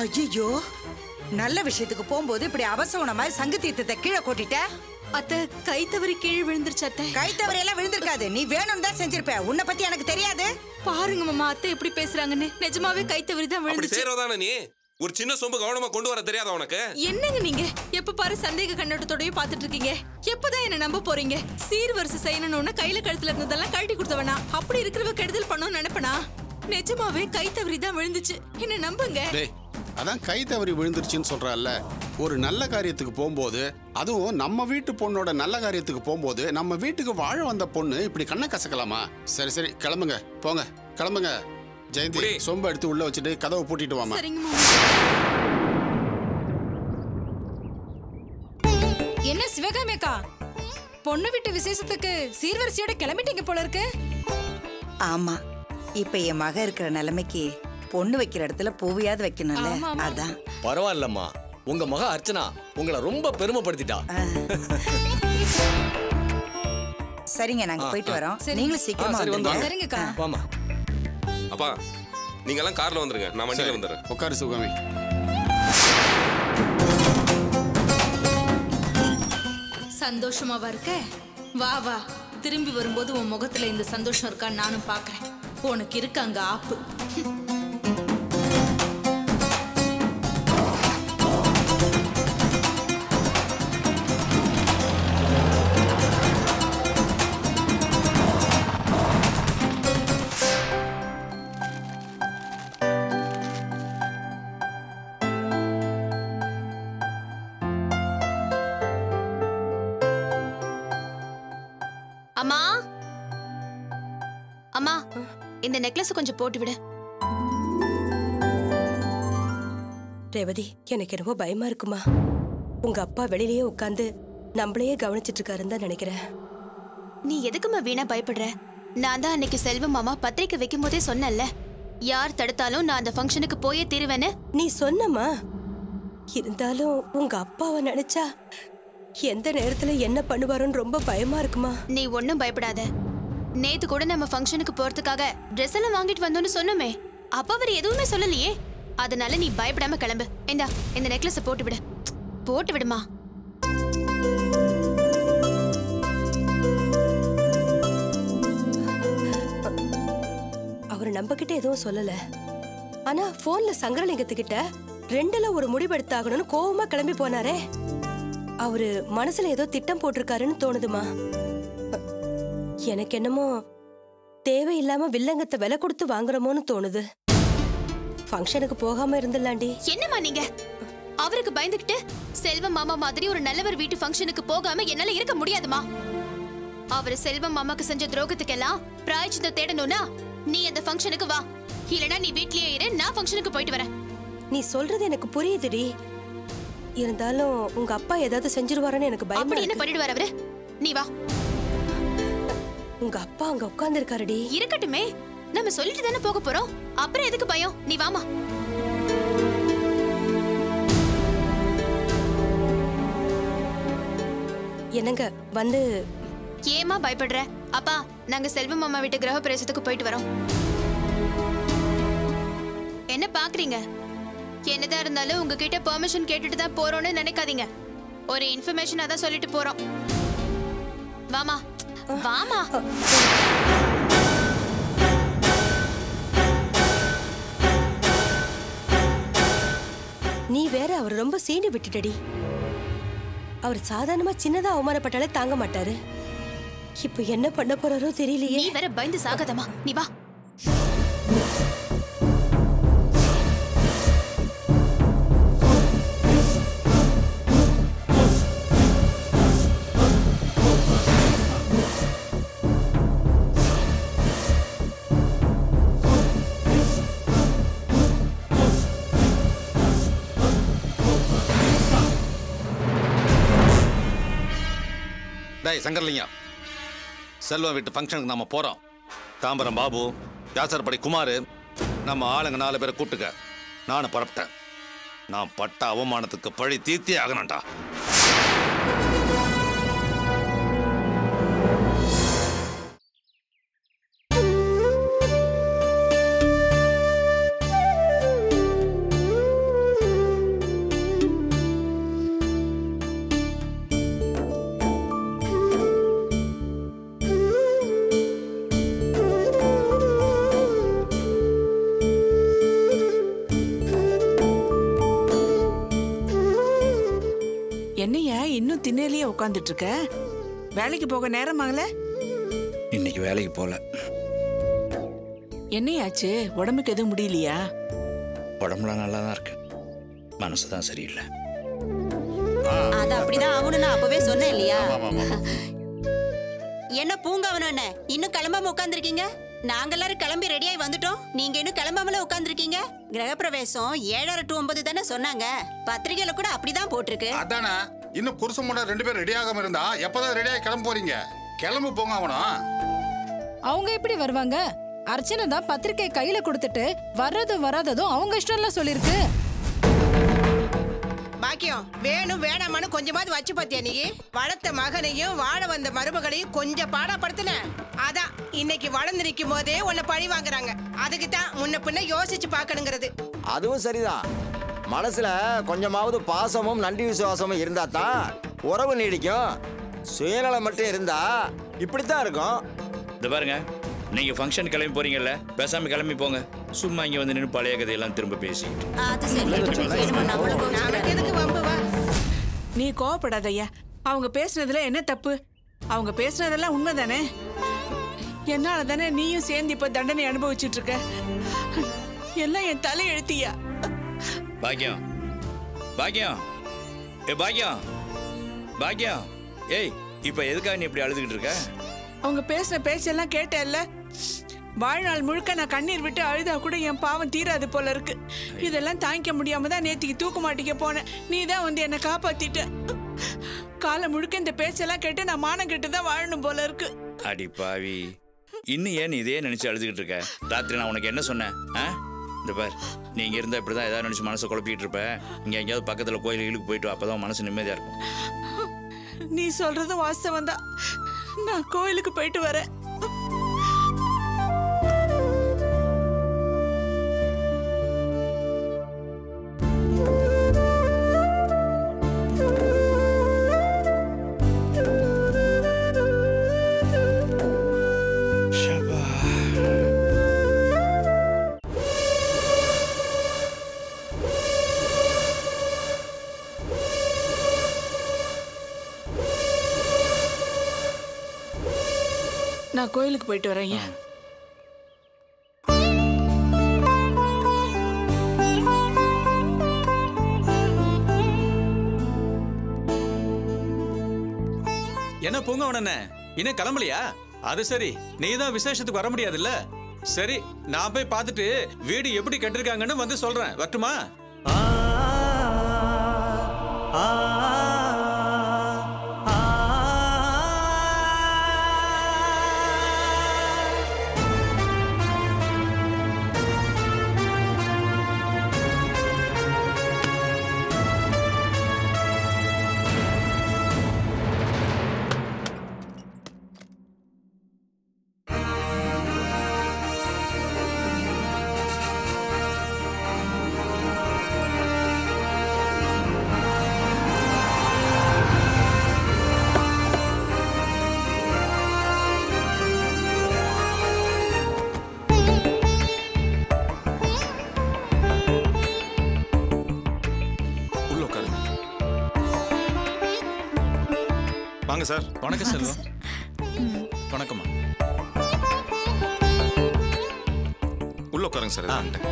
ஐயோ நல்ல விஷயத்துக்கு போகும்போது இப்படி அவசவன மாதிரி சங்கு தீர்த்தத்தை கீழே கொட்டிட்ட அத்தை கை தவறி கீழே விழுந்துருச்சு அத்தை கை தவறி எல்லாம் விழுந்திருக்காது நீ வேணும்னு தான் செஞ்சிருப்ப உன்னை பத்தி எனக்கு தெரியாது பாருங்க மாமா அத்தை எப்படி பேசுறாங்கன்னு நிஜமாவே கை தவறி தான் அப்படி விழுந்துச்சு செய்யறதானே நீ ஒரு சின்ன சொம்பு கவனமா கொண்டு வர தெரியாதா உனக்கு என்னங்க நீங்க எப்ப பாரு சந்தேக கண்ணோட்டத்தோடய பாத்துட்டு இருக்கீங்க எப்பதான் என்ன நம்ப போறீங்க சீர்வரிசை செய்யணும்னு கையில கழுத்துல இருந்ததெல்லாம் கழட்டி கொடுத்தவனா அப்படி இருக்கிறவ கெடுதல் பண்ணணும்னு நினைப்பனா நிஜமாவே கை தவறி தான் விழுந்துச்சு என்ன நம்புங்க டேய் அதான் கை தவறி விழுந்துருச்சுன்னு சொல்றல்ல ஒரு நல்ல காரியத்துக்கு போகும்போது அதுவும் நம்ம வீட்டு பொண்ணோட நல்ல காரியத்துக்கு போகும்போது நம்ம வீட்டுக்கு வாழ வந்த பொண்ணு இப்படி கண்ணை கசக்கலாமா சரி சரி கிளம்புங்க போங்க கிளம்புங்க ஜெயந்தி புடி. சொம்பு எடுத்து உள்ள வச்சுட்டு கதவை பூட்டிட்டு வாமா சரிங்க மாமா என்ன சிவகாமியக்கா பொண்ணு வீட்டு விசேஷத்துக்கு சீர்வரிசையோட கிளம்பிட்டீங்க போல இருக்கு ஆமா இப்ப என் மக இருக்கிற நிலைமைக்கு பொண்ணு வைக்கிற இடத்துல பூவையாவது வைக்கணும்ல ஆமா, ஆமா. அதான் பரவாயில்லம்மா உங்க மக அர்ச்சனா உங்களை ரொம்ப பெருமைப்படுத்திட்டா சரிங்க நாங்க போயிட்டு வரோம் சரி. நீங்களும் சீக்கிரமா ஆ, சரி, வந்துருங்க. வந்துடுறோம். சரிங்கக்கா வாமா அப்பா நீங்க எல்லாம் கார்ல வந்துருங்க நான் வண்டியில வந்துடுறேன் உட்காரு சுகமி சந்தோஷமாவா இருக்க வா வா திரும்பி வரும்போது உன் முகத்துல இந்த சந்தோஷம் இருக்கான்னு நானும் பாக்குறேன் உனக்கு இருக்கு அங்க ஆப்பு அம்மா அம்மா இந்த நெக்லஸ் கொஞ்சம் போட்டு விடு ரேவதி எனக்கு என்னமோ பயமா இருக்குமா உங்க அப்பா வெளியிலேயே உட்காந்து நம்மளையே கவனிச்சிட்டு இருக்காருன்னு தான் நினைக்கிறேன் நீ எதுக்கும்மா வீணா பயப்படுற நான் தான் அன்னைக்கு செல்வம் மாமா பத்திரிக்கை வைக்கும் போதே சொன்னேன்ல யார் தடுத்தாலும் நான் அந்த ஃபங்க்ஷனுக்கு போயே தீருவேன்னு நீ சொன்னமா இருந்தாலும் உங்க அப்பாவை நினைச்சா எந்த நேரத்துல என்ன பண்ணுவாரோன்னு ரொம்ப பயமா இருக்குமா நீ ஒன்னும் பயப்படாத நேத்து கூட நம்ம ஃபங்க்ஷனுக்கு போறதுக்காக ட்ரெஸ் எல்லாம் வாங்கிட்டு வந்தோம்னு சொன்னோமே அப்ப அவர் எதுவுமே சொல்லலையே அதனால நீ பயப்படாம கிளம்பு இந்தா இந்த நெக்லஸ போட்டு விடு போட்டு விடுமா அவர் நம்ம கிட்ட எதுவும் சொல்லல ஆனா போன்ல சங்கரலிங்கத்துக்கிட்ட ரெண்டுல ஒரு முடிவெடுத்தாகணும்னு கோவமா கிளம்பி போனாரே அவரு மனசுல ஏதோ திட்டம் போட்டிருக்காருன்னு தோணுதுமா எனக்கு என்னமோ தேவையில்லாம வில்லங்கத்தை விலை கொடுத்து வாங்குறோமோன்னு தோணுது ஃபங்க்ஷனுக்கு போகாம இருந்துடலாண்டி என்னம்மா நீங்க அவருக்கு பயந்துகிட்டு செல்வம் மாமா மாதிரி ஒரு நல்லவர் வீட்டு ஃபங்க்ஷனுக்கு போகாம என்னால இருக்க முடியாதுமா அவர் செல்வம் மாமாக்கு செஞ்ச துரோகத்துக்கெல்லாம் பிராயச்சித்தம் தேடணும்னா நீ அந்த ஃபங்க்ஷனுக்கு வா இல்லனா நீ வீட்லயே இரு நான் ஃபங்க்ஷனுக்கு போயிட்டு வரேன் நீ சொல்றது எனக்கு புரியுதுடி இருந்தாலும் உங்க அப்பா ஏதாவது செஞ்சிருவாருன்னு எனக்கு பயமா அப்படி என்ன இருக்கு பண்ணிடுவார் அவரு நீ வா உங்க அப்பா அங்க உட்கார்ந்து இருக்காருடி இருக்கட்டுமே நம்ம சொல்லிட்டு தானே போக போறோம் அப்புறம் எதுக்கு பயம் நீ வாமா என்னங்க வந்து ஏமா பயப்படுற அப்பா நாங்க செல்வம் மாமா வீட்டு கிரக பிரவேசத்துக்கு போயிட்டு வரோம் என்ன பாக்குறீங்க என்னதான் இருந்தாலும் உங்ககிட்ட பெர்மிஷன் கேட்டுட்டு தான் போறோம்னு நினைக்காதீங்க ஒரு இன்ஃபர்மேஷன் அதான் சொல்லிட்டு போறோம் வாமா வாமா நீ வேற அவர் ரொம்ப சீண்டி விட்டுட்டடி அவர் சாதாரணமா சின்னதா அவமானப்பட்டாலே தாங்க மாட்டாரு இப்போ என்ன பண்ண போறாரோ தெரியலையே நீ வேற பயந்து சாகாதமா நீ வா டேய் சங்கர்லிங்கம் செல்வம் வீட்டு ஃபங்க்ஷனுக்கு நம்ம போறோம் தாம்பரம் பாபு யாசர்படி குமார் நம்ம ஆளுங்க நாலு பேரை கூப்பிட்டுக்க நானும் புறப்பட்டேன் நான் பட்ட அவமானத்துக்கு பழி தீர்த்தே ஆகணும்டா இன்னும் திண்ணையிலேயே உட்காந்துட்டு இருக்க வேலைக்கு போக நேரமாகல இன்னைக்கு வேலைக்கு போகல என்னையாச்சு உடம்புக்கு எதுவும் முடியலையா உடம்புலாம் நல்லா தான் இருக்கு மனசு தான் சரியில்லை அது அப்படிதான் ஆகணும் நான் அப்பவே சொன்னேன் இல்லையா என்ன பூங்காவனம் என்ன இன்னும் கிளம்பாம உட்காந்துருக்கீங்க நாங்க எல்லாரும் கிளம்பி ரெடியாகி வந்துட்டோம் நீங்க இன்னும் கிளம்பாமல உட்காந்துருக்கீங்க கிரகப்பிரவேசம் ஏழரை டு ஒன்பது தானே சொன்னாங்க பத்திரிகையில கூட அப்படிதான் போட்டிருக்கு அதானே இன்னும் புருஷன் முறை ரெண்டு பேரும் ரெடி ஆகாம இருந்தா எப்பதான் ரெடியாகி கிளம்ப போறீங்க கிளம்பு போங்க அவனும் அவங்க எப்படி வருவாங்க அர்ச்சனை தான் பத்திரிக்கை கையில கொடுத்துட்டு வர்றதும் வராததும் அவங்க இஷ்டம்லாம் சொல்லிருக்கு பாக்கியம் வேணும் வேணாமான்னு கொஞ்சமாவது வச்சு பாத்தியா நீ வளர்த்த மகனையும் வாழ வந்த மருமகளையும் கொஞ்சம் பாடப்படுத்தின அதான் இன்னைக்கு வளர்ந்து நிற்கும் போதே உன்னை பழி வாங்குறாங்க அதுக்கு தான் முன்ன பின்ன யோசிச்சு பார்க்கணுங்கிறது அதுவும் சரிதான் மனசுல கொஞ்சமாவது பாசமும் நன்றி விசுவாசமும் இருந்தா தான் உறவு நீடிக்கும் சுயநலம் மட்டும் இருந்தா இப்படித்தான் இருக்கும் இந்த பாருங்க நீங்க ஃபங்க்ஷன் கிளம்பி போறீங்கல்ல பேசாம கிளம்பி போங்க சும்மா இங்க வந்து நின்று பழைய கதையெல்லாம் திரும்ப பேசிக்கிட்டு அது சரி நமக்கு எதுக்கு வம்பு வா நீ கோவப்படாதய்யா அவங்க பேசுனதுல என்ன தப்பு அவங்க பேசுனதெல்லாம் உண்மைதானே என்னால தானே நீயும் சேர்ந்து இப்ப தண்டனை அனுபவிச்சுட்டு இருக்க எல்லாம் என் தலை எழுத்தியா பாக்கியம் பாக்கியம் ஏ பாக்கியம் பாக்கியம் ஏய் இப்ப எதுக்காக நீ இப்படி அழுதுகிட்டு இருக்க அவங்க பேசின பேச்செல்லாம் கேட்டேல்ல வாழ்நாள் முழுக்க நான் கண்ணீர் விட்டு அழுதா கூட என் பாவம் தீராது போல இருக்கு இதெல்லாம் தாங்கிக்க முடியாம தான் நேத்திக்கு தூக்க மாட்டிக்க போனேன் நீ தான் வந்து என்னை காப்பாத்திட்ட காலம் முழுக்க இந்த பேச்செல்லாம் கேட்டு நான் மானம் கெட்டு தான் வாழணும் போல இருக்கு அடி பாவி இன்னும் ஏன் நீ இதே நினைச்சு அழுதுகிட்டு இருக்க ராத்திரி நான் உனக்கு என்ன சொன்னேன் ஆ இந்த பார் நீ இங்க இருந்தா இப்படிதான் ஏதாவது நினைச்சு மனசை குழப்பிட்டு இருப்ப இங்க எங்கேயாவது பக்கத்துல கோயில் கீழுக்கு போயிட்டு வா, அப்பதான் மனசு நிம்மதியா இருக்கும் நீ சொல்றதும் வாஸ்தவம் தான் நான் கோயிலுக்கு போயிட்டு வரேன் நான் கோயிலுக்கு போயிட்டு வரேன் ஐயா என்ன பூங்கவனண்ணே இன்னும் கிளம்பலையா அது சரி நீ தான் விசேஷத்துக்கு வர முடியாதுல்ல சரி நான் போய் பார்த்துட்டு வீடு எப்படி கட்டிருக்காங்கன்னு வந்து சொல்றேன் வரட்டுமா உள்ள உட்காருங்க வாங்க சார் வணக்கம் செல்வம் வணக்கம்மா உள்ள உட்காருங்க சார் இதான்ட்டு.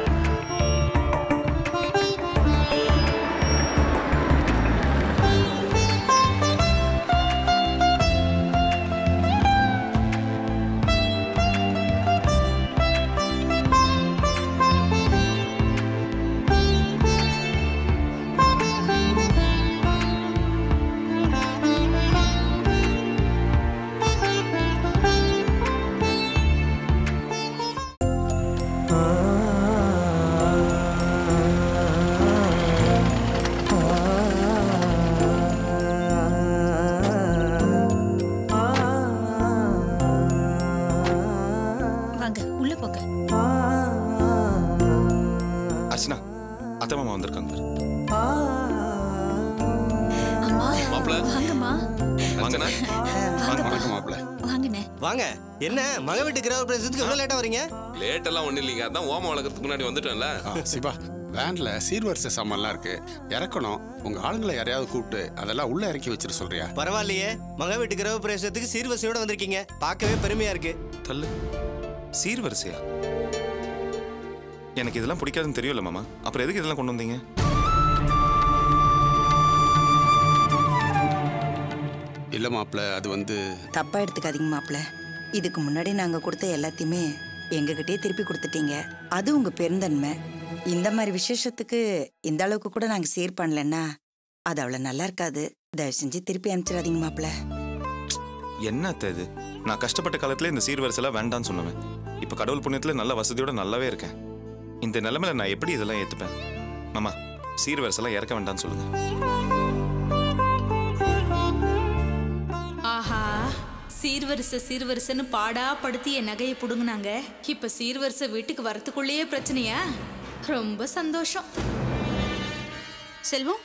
வாங்க உள்ள போங்க அர்ச்சனா அத்தை மாமா வந்திருக்காங்க அம்மா மாப்பிள வாங்கம்மா வாங்கண்ணா வாங்க வணக்கம் மாப்பிள வாங்கண்ணே வாங்க என்ன மக வீட்டு கிரக பிரவேசத்துக்கு எவ்வளவு லேட்டா வரீங்க லேட் எல்லாம் ஒண்ணு இல்லைங்க அதான் ஓமம் வளர்க்கறதுக்கு முன்னாடி வந்துட்டோம்ல சிவா வேன்ல சீர்வரிசை சாமான்லாம் இருக்கு இறக்கணும் உங்க ஆளுங்களை யாரையாவது கூப்பிட்டு அதெல்லாம் உள்ள இறக்கி வச்சிட சொல்றியா பரவாயில்லையே மக வீட்டு கிரக பிரவேசத்துக்கு சீர்வரிசையோட வந்திருக்கீங்க பார்க்கவே பெருமையா இருக்கு தள்ளு சீர்வரிசையா எனக்கு இதெல்லாம் பிடிக்காதுன்னு தெரியும்ல மாமா அப்புறம் எதுக்கு இதெல்லாம் கொண்டு வந்தீங்க இல்ல மாப்பிள்ள அது வந்து தப்பா எடுத்துக்காதீங்க மாப்ள இதுக்கு முன்னாடி நாங்க கொடுத்த எல்லாத்தையுமே எங்ககிட்டயே திருப்பி கொடுத்துட்டீங்க அது உங்க பெருந்தன்மை இந்த மாதிரி விசேஷத்துக்கு இந்த அளவுக்கு கூட நாங்க சேர் பண்ணலன்னா அது அவ்வளவு நல்லா இருக்காது தயவு செஞ்சு திருப்பி அனுப்பிச்சிடாதீங்க மாப்ள என்ன அத்தை இது நான் கஷ்டப்பட்ட காலத்துல இந்த சீர்வரிசைலாம் வேண்டாம்னு சொன்னவன் இப்போ கடவுள் புண்ணியத்துல நல்ல வசதியோட நல்லாவே இருக்கேன் இந்த நிலைமையில நான் எப்படி இதெல்லாம் ஏத்துப்பேன் மாமா சீர்வரிசைலாம் இறக்க வேண்டாம்னு சொல்லுங்க ஆஹா சீர்வரிசை சீர்வரிசைன்னு பாடா படுத்தி என் நகையை புடுங்குனாங்க இப்ப சீர்வரிசை வீட்டுக்கு வரத்துக்குள்ளேயே பிரச்சனையா ரொம்ப சந்தோஷம் செல்வம்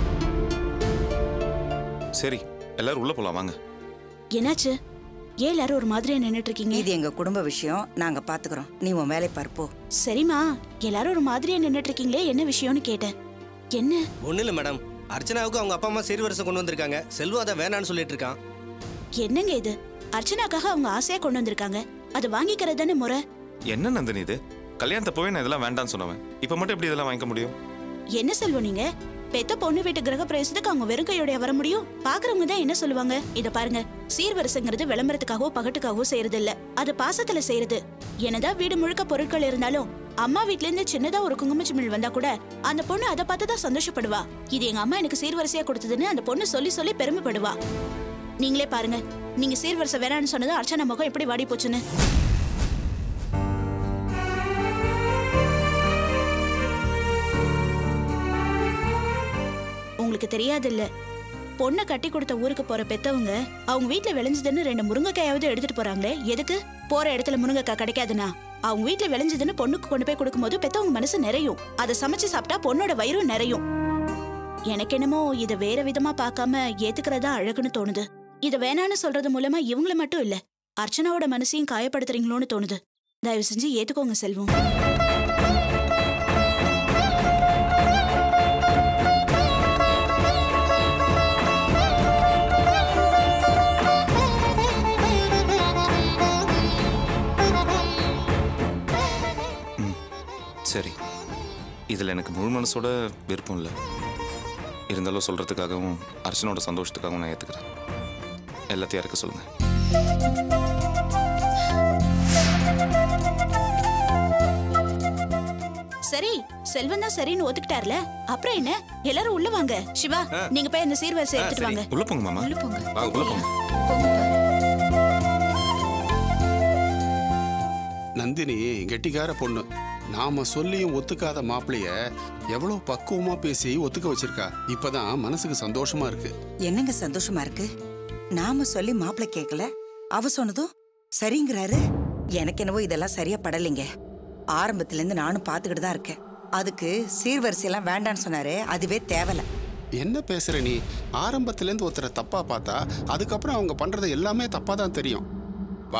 சரி எல்லாரும் உள்ள போலாம் வாங்க என்னாச்சு ஏன் எல்லாரும் ஒரு மாதிரியா நின்னுட்டு இருக்கீங்க இது எங்க குடும்ப விஷயம் நாங்க பாத்துக்கிறோம் நீ உன் வேலை பார்ப்போ சரிம்மா எல்லாரும் ஒரு மாதிரியா நின்னுட்டு இருக்கீங்களே என்ன விஷயம்னு கேட்டேன் என்ன ஒன்றும் இல்லை மேடம் அர்ச்சனாவுக்கு அவங்க அப்பா அம்மா சீர்வரிசை கொண்டு வந்திருக்காங்க செல்வம் அதை வேணான்னு சொல்லிட்டு இருக்கான் என்னங்க இது அர்ச்சனாக்காக அவங்க ஆசையா கொண்டு வந்திருக்காங்க அதை வாங்கிக்கிறது தானே முறை என்ன நந்தினி இது கல்யாணத்தை போய் நான் இதெல்லாம் வேண்டாம்னு சொன்னவன் இப்போ மட்டும் எப்படி இதெல்லாம் வாங்கிக்க முடியும் என்ன செல்வம் நீங்க பெத்த பொண்ணு வீட்டு கிரக பிரவேசத்துக்கு அவங்க வெறும் கையோடய வர முடியும் பாக்குறவங்க தான் என்ன சொல்லுவாங்க இத பாருங்க சீர்வரிசைங்கிறது விளம்பரத்துக்காகவோ பகட்டுக்காகவோ செய்யறது இல்ல அது பாசத்துல செய்யறது என்னதான் வீடு முழுக்க பொருட்கள் இருந்தாலும் அம்மா வீட்ல இருந்து சின்னதா ஒரு குங்குமச்சிமிழ் வந்தா கூட அந்த பொண்ணு அதை பார்த்து தான் சந்தோஷப்படுவா இது எங்க அம்மா எனக்கு சீர்வரிசையா கொடுத்ததுன்னு அந்த பொண்ணு சொல்லி சொல்லி பெருமைப்படுவா நீங்களே பாருங்க நீங்க சீர்வரிசை வேணான்னு சொன்னது அர்ச்சனா முகம் எப்படி வாடி போச்சுன்னு உங்களுக்கு தெரியாது இல்ல பொண்ணை கட்டி கொடுத்த ஊருக்கு போற பெத்தவங்க அவங்க வீட்ல விளைஞ்சதுன்னு ரெண்டு முருங்கைக்காயாவது எடுத்துட்டு போறாங்களே எதுக்கு போற இடத்துல முருங்கைக்காய் கிடைக்காதுன்னா அவங்க வீட்ல விளைஞ்சதுன்னு பொண்ணுக்கு கொண்டு போய் கொடுக்கும்போது பெத்தவங்க மனசு நிறையும் அதை சமைச்சு சாப்பிட்டா பொண்ணோட வயிறும் நிறையும் எனக்கு என்னமோ இதை வேற விதமா பார்க்காம ஏத்துக்கிறதா அழகுன்னு தோணுது இதை வேணான்னு சொல்றது மூலமா இவங்கள மட்டும் இல்ல அர்ச்சனாவோட மனசையும் காயப்படுத்துறீங்களோன்னு தோணுது தயவு செஞ்சு ஏத்துக்கோங்க செல்வம் சரி இதில் எனக்கு முழு மனசோட விருப்பம் இல்லை இருந்தாலும் சொல்கிறதுக்காகவும் அர்ச்சனோட சந்தோஷத்துக்காகவும் நான் ஏற்றுக்கிறேன் எல்லாத்தையும் இறக்க சொல்லுங்கள் சரி செல்வன் தான் சரின்னு ஒத்துக்கிட்டார்ல அப்புறம் என்ன எல்லாரும் உள்ள வாங்க சிவா நீங்க போய் அந்த சீர்வரிசை எடுத்துட்டு வாங்க உள்ள போங்க மாமா உள்ள போங்க வாங்க உள்ள போங்க நந்தினி கெட்டிக்கார பொண்ணு நாம சொல்லியும் ஒத்துக்காத மாப்பிளைய எவ்வளவு பக்குவமா பேசி ஒத்துக்க வச்சிருக்கா இப்பதான் மனசுக்கு சந்தோஷமா இருக்கு என்னங்க சந்தோஷமா இருக்கு நாம சொல்லி மாப்பிள்ளை கேட்கல அவ சொன்னதும் சரிங்கிறாரு எனக்கு என்னவோ இதெல்லாம் சரியா படலைங்க ஆரம்பத்துல இருந்து நானும் பாத்துக்கிட்டு தான் இருக்கேன் அதுக்கு சீர்வரிசையெல்லாம் வேண்டான்னு சொன்னாரு அதுவே தேவல என்ன பேசுற நீ ஆரம்பத்துல இருந்து ஒருத்தரை தப்பா பார்த்தா அதுக்கப்புறம் அவங்க பண்றது எல்லாமே தப்பா தான் தெரியும் வா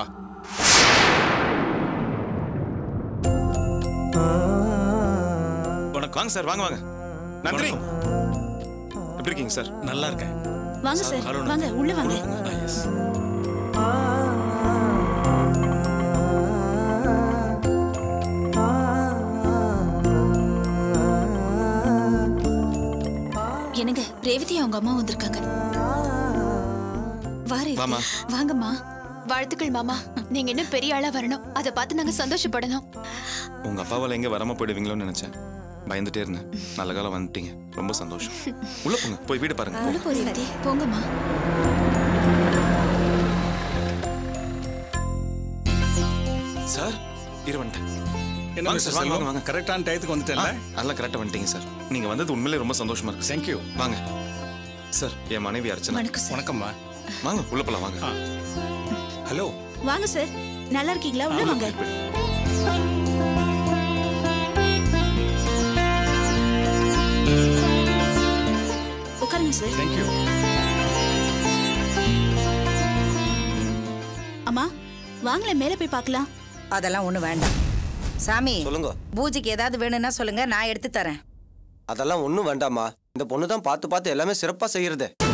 வணக்கம் வாங்க சார் வாங்க வாங்க நன்றி எப்படி இருக்கீங்க சார் நல்லா இருக்கேன் வாங்க சார் வாங்க உள்ள வாங்க என்னங்க ரேவதி அவங்க அம்மா வந்திருக்காங்க வாரே வாமா வாங்கம்மா வாழ்த்துக்கள் மாமா நீங்க இன்னும் பெரிய ஆளா வரணும் அதை பார்த்து நாங்க சந்தோஷப்படணும் உங்க அப்பாவால் எங்க வராம போயிடுவீங்களோன்னு நினைச்சேன் பயந்துட்டே இருந்தேன் நல்ல காலம் வந்துட்டீங்க ரொம்ப சந்தோஷம் உள்ள போங்க போய் வீடு பாருங்க உள்ள போங்க. போ ரேவதி போங்கம்மா சார் இரு வந்துட்டேன் என்ன வாங்க மிஸ்டர் சார், வாங்க, செல்வம்? வாங்க, வாங்க. கரெக்டான டயத்துக்கு வந்துட்டேன்ல? ஆ, அதெல்லாம் கரெக்டாக வந்துட்டீங்க சார் நீங்க வந்தது உண்மையிலே ரொம்ப சந்தோஷமா இருக்கு தேங்க்யூ வாங்க சார் என் மனைவி அர்ச்சனா வணக்கம் சார். வணக்கம்மா வாங்க உள்ள போலாம் வாங்க ஹலோ வாங்க சார் நல்லா இருக்கீங்களா உள்ள வாங்க உட்காருங்க சார் தேங்க்யூ அம்மா வாங்களேன் மேல போய் பார்க்கலாம் அதெல்லாம் ஒண்ணு வேண்டாம் சாமி சொல்லுங்க பூஜைக்கு ஏதாவது வேணும்னா சொல்லுங்க நான் எடுத்து தரேன் அதெல்லாம் ஒன்றும் வேண்டாம்மா இந்த பொண்ணு தான் பார்த்து பார்த்து எல்லாமே சிறப்பாக செய்யறது